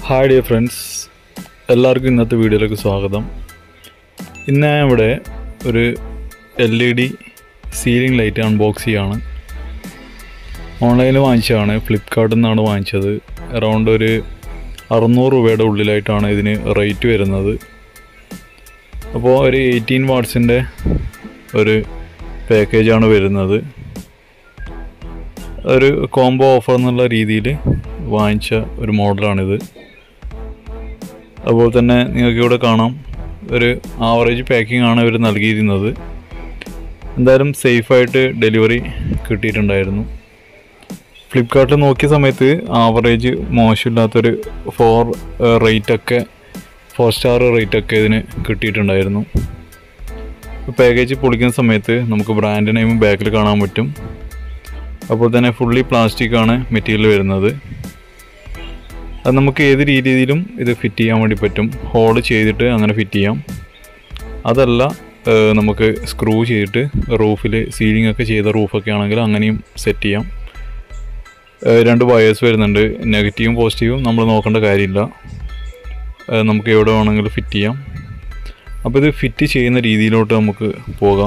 hi dear friends എല്ലാവർക്കും ഇന്നത്തെ വീഡിയോയിലേക്ക് സ്വാഗതം ഇന്ന് ഞാൻ ഇവിടെ ഒരു L E D ceiling light unbox ചെയ്യാണ് ഓൺലൈനിൽ വാങ്ങിച്ചതാണ് ഫ്ലിപ്കാർട്ടിൽ നിന്നാണ് വാങ്ങിച്ചത് അറൗണ്ട് ഒരു അറുന്നൂറ് രൂപയുടെ ഉള്ളിലായിട്ടാണ് ഇതിന് റേറ്റ് വരുന്നത് അപ്പോൾ ഒരു എയ്റ്റീൻ വാട്ട്സിൻ്റെ ഒരു പാക്കേജാണ് വരുന്നത് ഒരു കോംബോ ഓഫർ എന്നുള്ള രീതിയിൽ വാങ്ങിച്ച ഒരു മോഡലാണിത് അതുപോലെ തന്നെ നിങ്ങൾക്ക് ഇവിടെ കാണാം ഒരു ആവറേജ് പാക്കിംഗ് ആണ് ഇവർ നൽകിയിരുന്നത് എന്തായാലും സേഫായിട്ട് ഡെലിവറി കിട്ടിയിട്ടുണ്ടായിരുന്നു ഫ്ലിപ്കാർട്ടിൽ നോക്കിയ സമയത്ത് ആവറേജ് മോശമില്ലാത്തൊരു ഫോർ റേറ്റൊക്കെ ഫോർ സ്റ്റാർ റേറ്റൊക്കെ ഇതിന് കിട്ടിയിട്ടുണ്ടായിരുന്നു പാക്കേജ് പൊളിക്കുന്ന സമയത്ത് നമുക്ക് ബ്രാൻഡ് നെയിം ബാക്കിൽ കാണാൻ പറ്റും അപ്പോൾ തന്നെ ഫുള്ളി പ്ലാസ്റ്റിക് ആണ് മെറ്റീരിയൽ വരുന്നത് അത് നമുക്ക് ഏത് രീതിയിലും ഇത് ഫിറ്റ് ചെയ്യാൻ വേണ്ടി പറ്റും ഹോൾ ചെയ്തിട്ട് അങ്ങനെ ഫിറ്റ് ചെയ്യാം അതല്ല ഏഹ്, നമുക്ക് സ്ക്രൂ ചെയ്തിട്ട് റൂഫിൽ സീലിംഗ് ഒക്കെ ചെയ്ത റൂഫൊക്കെ ആണെങ്കിൽ അങ്ങനെയും സെറ്റ് ചെയ്യാം ഏഹ്, രണ്ട് വയേഴ്സ് വരുന്നുണ്ട് നെഗറ്റീവും പോസിറ്റീവും നമ്മൾ നോക്കേണ്ട കാര്യമില്ല ഏഹ്, നമുക്ക് എവിടെ വേണമെങ്കിലും ഫിറ്റ് ചെയ്യാം അപ്പോൾ ഇത് ഫിറ്റ് ചെയ്യുന്ന രീതിയിലോട്ട് നമുക്ക് പോകാം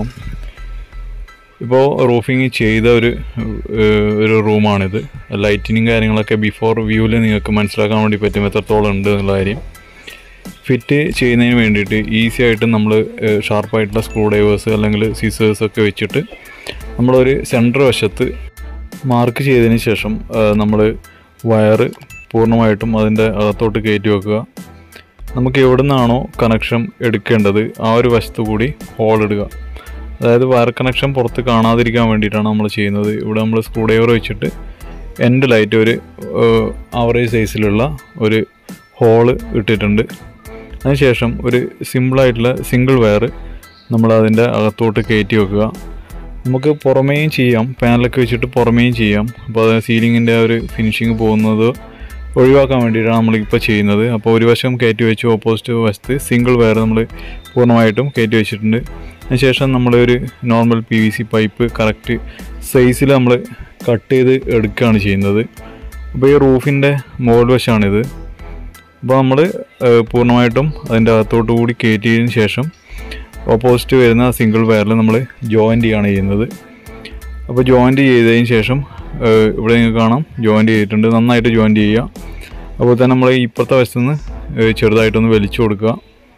ഇപ്പോൾ റൂഫിങ് ചെയ്ത ഒരു ഏഹ്, ഒരു റൂമാണിത് ലൈറ്റിനിങ് കാര്യങ്ങളൊക്കെ ബിഫോർ വ്യൂവിൽ നിങ്ങൾക്ക് മനസ്സിലാക്കാൻ വേണ്ടി പറ്റും എത്രത്തോളം ഉണ്ട് എന്നുള്ള കാര്യം ഫിറ്റ് ചെയ്യുന്നതിന് വേണ്ടിയിട്ട് ഈസി ആയിട്ട് നമ്മൾ ഷാർപ്പായിട്ടുള്ള സ്ക്രൂ ഡ്രൈവേഴ്സ് അല്ലെങ്കിൽ സീസേഴ്സ് ഒക്കെ വെച്ചിട്ട് നമ്മളൊരു സെൻറ്റർ വശത്ത് മാർക്ക് ചെയ്തതിന് ശേഷം നമ്മൾ വയറ് പൂർണ്ണമായിട്ടും അതിൻ്റെ അകത്തോട്ട് കയറ്റി വെക്കുക നമുക്ക് എവിടെ നിന്നാണോ കണക്ഷൻ എടുക്കേണ്ടത് ആ ഒരു വശത്ത് കൂടി ഹോൾ ഇടുക അതായത് വയർ കണക്ഷൻ പുറത്ത് കാണാതിരിക്കാൻ വേണ്ടിയിട്ടാണ് നമ്മൾ ചെയ്യുന്നത് ഇവിടെ നമ്മൾ സ്ക്രൂ ഡ്രൈവർ വെച്ചിട്ട് എൻഡ് ലൈറ്റ് ഒരു ആവറേജ് സൈസിലുള്ള ഒരു ഹോള് ഇട്ടിട്ടുണ്ട് അതിനുശേഷം ഒരു സിമ്പിളായിട്ടുള്ള സിംഗിൾ വയർ നമ്മൾ അതിൻ്റെ അകത്തോട്ട് കയറ്റി വെക്കുക നമുക്ക് പുറമേയും ചെയ്യാം പാനലൊക്കെ വെച്ചിട്ട് പുറമേയും ചെയ്യാം അപ്പോൾ അത് സീലിങ്ങിൻ്റെ ആ ഒരു ഫിനിഷിങ് പോകുന്നത് ഒഴിവാക്കാൻ വേണ്ടിയിട്ടാണ് നമ്മളിപ്പോൾ ചെയ്യുന്നത് അപ്പോൾ ഒരു വശം കയറ്റി വെച്ച് ഓപ്പോസിറ്റ് വശത്ത് സിംഗിൾ വയർ നമ്മൾ പൂർണ്ണമായിട്ടും കയറ്റി വെച്ചിട്ടുണ്ട് അതിനുശേഷം നമ്മൾ ഒരു normal P V C pipe correct സൈസിൽ നമ്മൾ കട്ട് ചെയ്ത് എടുക്കുകയാണ് ചെയ്യുന്നത് അപ്പോൾ ഈ റൂഫിൻ്റെ മുകൾ വശമാണിത് അപ്പോൾ നമ്മൾ പൂർണ്ണമായിട്ടും അതിൻ്റെ അകത്തോട്ട് കൂടി കയറ്റിയതിന് ശേഷം ഓപ്പോസിറ്റ് വരുന്ന സിംഗിൾ വയറിൽ നമ്മൾ ജോയിൻ്റ് ചെയ്യുകയാണ് ചെയ്യുന്നത് അപ്പോൾ ജോയിൻ്റ് ചെയ്തതിന് ശേഷം ഏഹ്, ഇവിടെ നിങ്ങൾക്ക് കാണാം ജോയിൻ്റ് ചെയ്തിട്ടുണ്ട് നന്നായിട്ട് ജോയിൻ്റ് ചെയ്യുക അപ്പോൾ തന്നെ നമ്മൾ ഇപ്പുറത്തെ വശത്ത് നിന്ന് ഏഹ്, ചെറുതായിട്ടൊന്ന് വലിച്ചു കൊടുക്കുക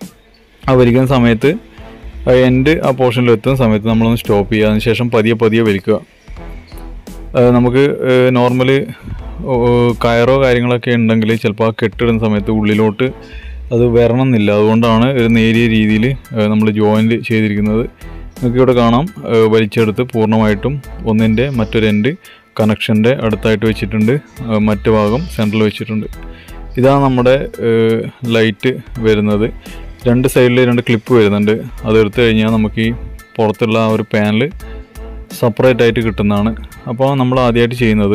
ആ വലിക്കുന്ന സമയത്ത് ആ എൻഡ് ആ പോർഷനിൽ എത്തുന്ന സമയത്ത് നമ്മളൊന്ന് സ്റ്റോപ്പ് ചെയ്യുക അതിന് ശേഷം പതിയെ പതിയെ വലിക്കുക ഏഹ്, നമുക്ക് നോർമൽ കയറോ കാര്യങ്ങളൊക്കെ ഉണ്ടെങ്കിൽ ചിലപ്പോൾ ആ കെട്ടിടുന്ന സമയത്ത് ഉള്ളിലോട്ട് അത് വരണം എന്നില്ല അതുകൊണ്ടാണ് ഒരു നേരിയ രീതിയിൽ നമ്മൾ ജോയിൻ്റ് ചെയ്തിരിക്കുന്നത് നിങ്ങൾക്ക് ഇവിടെ കാണാം ഏഹ്, വലിച്ചെടുത്ത് പൂർണ്ണമായിട്ടും ഒന്നിൻ്റെ മറ്റൊരു എൻഡ് കണക്ഷൻ്റെ അടുത്തായിട്ട് വെച്ചിട്ടുണ്ട് ഏഹ്, മറ്റു ഭാഗം സെൻട്രൽ വെച്ചിട്ടുണ്ട് ഇതാണ് നമ്മുടെ ലൈറ്റ് വരുന്നത് രണ്ട് സൈഡിൽ രണ്ട് ക്ലിപ്പ് വരുന്നുണ്ട് അത് എടുത്തു കഴിഞ്ഞാൽ നമുക്ക് ഈ പുറത്തുള്ള ആ ഒരു പാനൽ സെപ്പറേറ്റ് ആയിട്ട് കിട്ടുന്നതാണ് അപ്പോൾ നമ്മൾ ആദ്യമായിട്ട് ചെയ്യുന്നത്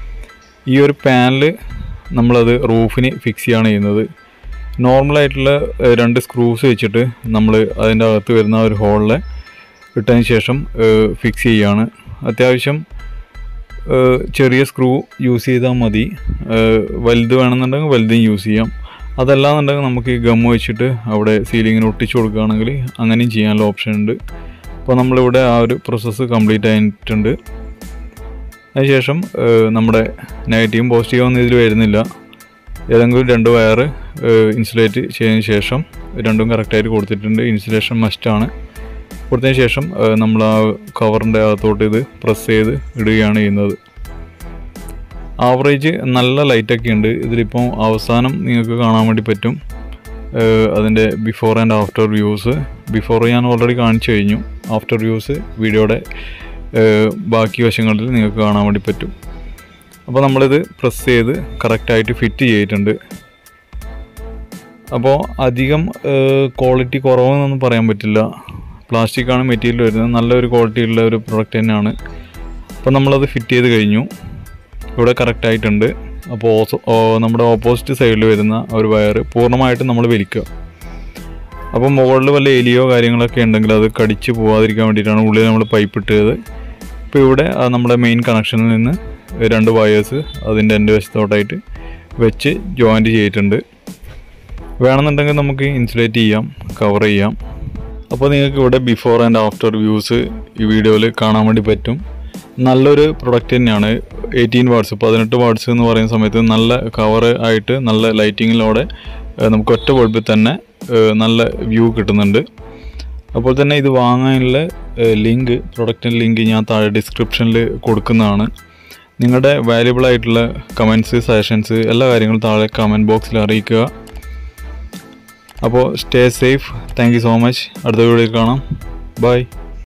ഈ ഒരു പാനൽ നമ്മളത് റൂഫിന് ഫിക്സ് ചെയ്യാണ് ചെയ്യുന്നത് നോർമലായിട്ടുള്ള ഏഹ്, രണ്ട് സ്ക്രൂസ് വെച്ചിട്ട് നമ്മൾ അതിൻ്റെ അകത്ത് വരുന്ന ആ ഒരു ഹോളിൽ ഇട്ടതിന് ശേഷം ഫിക്സ് ചെയ്യുകയാണ് അത്യാവശ്യം ഏഹ്, ചെറിയ സ്ക്രൂ യൂസ് ചെയ്താൽ മതി ഏഹ്, വലുത് വേണമെന്നുണ്ടെങ്കിൽ വലുതും യൂസ് ചെയ്യാം അതല്ലാന്നുണ്ടെങ്കിൽ നമുക്ക് ഈ ഗം വെച്ചിട്ട് അവിടെ സീലിങ്ങിന് ഒട്ടിച്ചു കൊടുക്കുകയാണെങ്കിൽ അങ്ങനെയും ചെയ്യാനുള്ള ഓപ്ഷൻ ഉണ്ട് അപ്പോൾ നമ്മളിവിടെ ആ ഒരു പ്രോസസ്സ് കംപ്ലീറ്റ് ആയിട്ടുണ്ട് അതിനുശേഷം ഏഹ്, നമ്മുടെ നെഗറ്റീവും പോസിറ്റീവും ഒന്നും ഇതിൽ വരുന്നില്ല ഏതെങ്കിലും രണ്ട് വയർ ഇൻസുലേറ്റ് ചെയ്തതിന് ശേഷം രണ്ടും കറക്റ്റായിട്ട് കൊടുത്തിട്ടുണ്ട് ഇൻസുലേഷൻ മസ്റ്റാണ് കൊടുത്തതിന് ശേഷം ഏഹ്, നമ്മൾ ആ കവറിൻ്റെ അകത്തോട്ട് ഇത് പ്രസ് ചെയ്ത് ഇടുകയാണ് ചെയ്യുന്നത് ആവറേജ് നല്ല ലൈറ്റൊക്കെ ഉണ്ട് ഇതിലിപ്പം അവസാനം നിങ്ങൾക്ക് കാണാൻ വേണ്ടി പറ്റും ഏഹ്, അതിൻ്റെ before and after views before ഞാൻ ഓൾറെഡി കാണിച്ചു കഴിഞ്ഞു ആഫ്റ്റർ വ്യൂസ് വീഡിയോയുടെ ഏഹ്, ബാക്കി വശങ്ങളിൽ നിങ്ങൾക്ക് കാണാൻ വേണ്ടി പറ്റും അപ്പോൾ നമ്മളിത് പ്രസ് ചെയ്ത് കറക്റ്റായിട്ട് ഫിറ്റ് ചെയ്തിട്ടുണ്ട് അപ്പോൾ അധികം ക്വാളിറ്റി കുറവെന്നൊന്നും പറയാൻ പറ്റില്ല പ്ലാസ്റ്റിക്കാണ് മെറ്റീരിയൽ വരുന്നത് നല്ലൊരു ക്വാളിറ്റി ഉള്ള ഒരു പ്രൊഡക്റ്റ് തന്നെയാണ് അപ്പോൾ നമ്മളത് ഫിറ്റ് ചെയ്ത് കഴിഞ്ഞു ഇവിടെ കറക്റ്റ് ആയിട്ടുണ്ട് അപ്പോൾ ഓസോ ഓ- നമ്മുടെ ഓപ്പോസിറ്റ് സൈഡിൽ വരുന്ന ഒരു വയർ പൂർണ്ണമായിട്ടും നമ്മൾ വലിക്കുക അപ്പോൾ മുകളിൽ വല്ല എലിയോ കാര്യങ്ങളൊക്കെ ഉണ്ടെങ്കിൽ അത് കടിച്ച് പോകാതിരിക്കാൻ വേണ്ടിയിട്ടാണ് ഉള്ളിൽ നമ്മൾ പൈപ്പ് ഇട്ടത് ഇപ്പോൾ ഇവിടെ ആ നമ്മുടെ മെയിൻ കണക്ഷനിൽ നിന്ന് രണ്ട് വയേഴ്സ് അതിൻ്റെ എൻ്റെ വശത്തോട്ടായിട്ട് വെച്ച് ജോയിൻറ്റ് ചെയ്തിട്ടുണ്ട് വേണമെന്നുണ്ടെങ്കിൽ നമുക്ക് ഇൻസുലേറ്റ് ചെയ്യാം കവർ ചെയ്യാം അപ്പോൾ നിങ്ങൾക്ക് ഇവിടെ ബിഫോർ ആൻഡ് ആഫ്റ്റർ വ്യൂസ് ഈ വീഡിയോയിൽ കാണാൻ വേണ്ടി പറ്റും നല്ലൊരു പ്രൊഡക്റ്റ് തന്നെയാണ് എയ്റ്റീൻ വാട്ട്സ് പതിനെട്ട് വാട്ട്സ് എന്ന് പറയുന്ന സമയത്ത് നല്ല കവർ ആയിട്ട് നല്ല ലൈറ്റിങ്ങിലൂടെ ഏഹ്, നമുക്ക് ഒറ്റ ബൾബിൽ തന്നെ ഏഹ്, നല്ല വ്യൂ കിട്ടുന്നുണ്ട് അപ്പോൾ തന്നെ ഇത് വാങ്ങാനുള്ള ലിങ്ക് പ്രൊഡക്റ്റിൻ്റെ ലിങ്ക് ഞാൻ താഴെ ഡിസ്ക്രിപ്ഷനിൽ കൊടുക്കുന്നതാണ് നിങ്ങളുടെ വാല്യുബിൾ ആയിട്ടുള്ള കമൻസ് സജഷൻസ് എല്ലാ കാര്യങ്ങളും താഴെ കമൻറ്റ് ബോക്സിൽ അറിയിക്കുക അപ്പോൾ stay safe thank you so much അടുത്ത വീഡിയോയിൽ കാണാം ബൈ